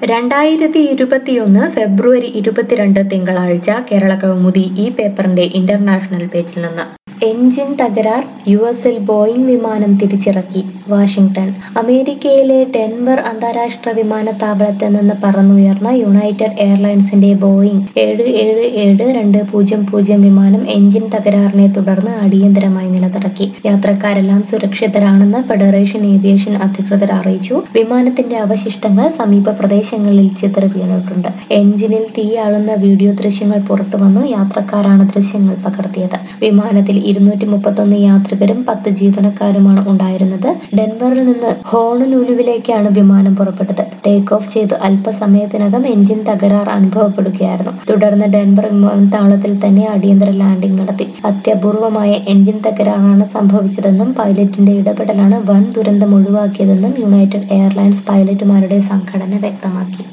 രണ്ടായിരത്തി ഇരുപത്തിയൊന്ന് ഫെബ്രുവരി ഇരുപത്തിരണ്ട് തിങ്കളാഴ്ച കേരള കൗമുദി ഈ പേപ്പറിന്റെ ഇന്റർനാഷണൽ പേജിൽ നിന്ന് എൻജിൻ തകരാർ യു എസിൽ ബോയിംഗ് വിമാനം തിരിച്ചിറക്കി വാഷിംഗ്ടൺ അമേരിക്കയിലെ ഡെൻവർ അന്താരാഷ്ട്ര വിമാനത്താവളത്തിൽ നിന്ന് പറന്നുയർന്ന യുണൈറ്റഡ് എയർലൈൻസിന്റെ ബോയിംഗ് ഏഴ് ഏഴ് ഏഴ് രണ്ട് പൂജ്യം പൂജ്യം വിമാനം എൻജിൻ തകരാറിനെ തുടർന്ന് അടിയന്തരമായി നിലത്തിറക്കി യാത്രക്കാരെല്ലാം സുരക്ഷിതരാണെന്ന് ഫെഡറേഷൻ ഏവിയേഷൻ അധികൃതർ അറിയിച്ചു വിമാനത്തിന്റെ അവശിഷ്ടങ്ങൾ സമീപ പ്രദേശങ്ങളിൽ ചിതറി വീണിട്ടുണ്ട് എൻജിനിൽ തീയാളുന്ന വീഡിയോ ദൃശ്യങ്ങൾ പുറത്തുവന്നു യാത്രക്കാരാണ് ദൃശ്യങ്ങൾ പകർത്തിയത് വിമാനത്തിൽ ഇരുന്നൂറ്റി മുപ്പത്തൊന്ന് യാത്രികരും പത്ത് ജീവനക്കാരുമാണ് ഉണ്ടായിരുന്നത് ഡെൻവറിൽ നിന്ന് ഹോണുലുലുവിലേക്കാണ് വിമാനം പുറപ്പെട്ടത് ടേക്ക് ഓഫ് ചെയ്ത് അല്പസമയത്തിനകം എൻജിൻ തകരാർ അനുഭവപ്പെടുകയായിരുന്നു തുടർന്ന് ഡെൻവർ വിമാനത്താവളത്തിൽ തന്നെ അടിയന്തര ലാൻഡിംഗ് നടത്തി അത്യപൂർവമായ എൻജിൻ തകരാറാണ് സംഭവിച്ചതെന്നും പൈലറ്റിന്റെ ഇടപെടലാണ് വൻ ദുരന്തം ഒഴിവാക്കിയതെന്നും യുണൈറ്റഡ് എയർലൈൻസ് പൈലറ്റുമാരുടെ സംഘടന വ്യക്തമാക്കി